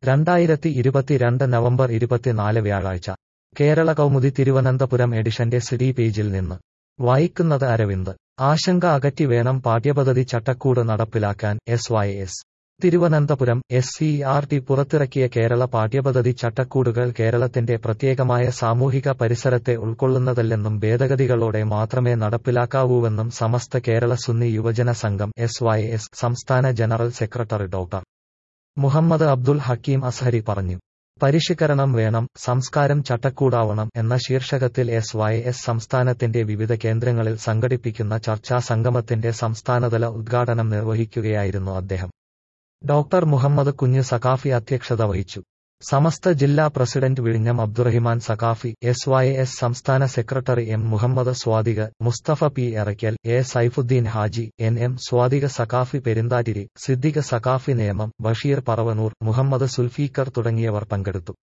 രണ്ടായിരത്തി ഇരുപത്തിരണ്ട് നവംബർ ഇരുപത്തിനാല് വ്യാഴാഴ്ച കേരള കൗമുദി തിരുവനന്തപുരം എഡിഷന്റെ സിഡി പേജിൽ നിന്ന് വായിക്കുന്നത് അരവിന്ദ് ആശങ്ക അകറ്റി വേണം പാഠ്യപദ്ധതി ചട്ടക്കൂട് നടപ്പിലാക്കാൻ S Y S Thiruvananthapuram S C R T പുറത്തിറക്കിയ കേരള പാഠ്യപദ്ധതി ചട്ടക്കൂടുകൾ കേരളത്തിന്റെ പ്രത്യേകമായ സാമൂഹിക പരിസരത്തെ ഉൾക്കൊള്ളുന്നതല്ലെന്നും ഭേദഗതികളോടെ മാത്രമേ നടപ്പിലാക്കാവൂവെന്നും സമസ്ത കേരള സുന്നി യുവജന സംഘം എസ് വൈ എസ് സംസ്ഥാന general secretary doctor Muhammad Abdul Hakeem Azhari പറഞ്ഞു പരിഷ്കരണം വേണം സംസ്കാരം ചട്ടക്കൂടാവണം എന്ന ശീർഷകത്തിൽ എസ് വൈ എസ് സംസ്ഥാനത്തിന്റെ വിവിധ കേന്ദ്രങ്ങളിൽ സംഘടിപ്പിക്കുന്ന ചർച്ചാ സംഗമത്തിന്റെ സംസ്ഥാനതല ഉദ്ഘാടനം നിർവഹിക്കുകയായിരുന്നു അദ്ദേഹം ഡോക്ടർ മുഹമ്മദ് കുഞ്ഞ് സഖാഫി അധ്യക്ഷത വഹിച്ചു സമസ്ത ജില്ലാ പ്രസിഡന്റ് വിഴിഞ്ഞം Abdurahman Saqafi S Y S സംസ്ഥാന secretary M Muhammad Swadiq Musthafa P Eraykkal A Saifuddin Haji N M Swadiq Saqafi Perunthathiri Siddique Saqafi Nemam Basheer Paravanur Muhammad Sulfiqar തുടങ്ങിയവർ പങ്കെടുത്തു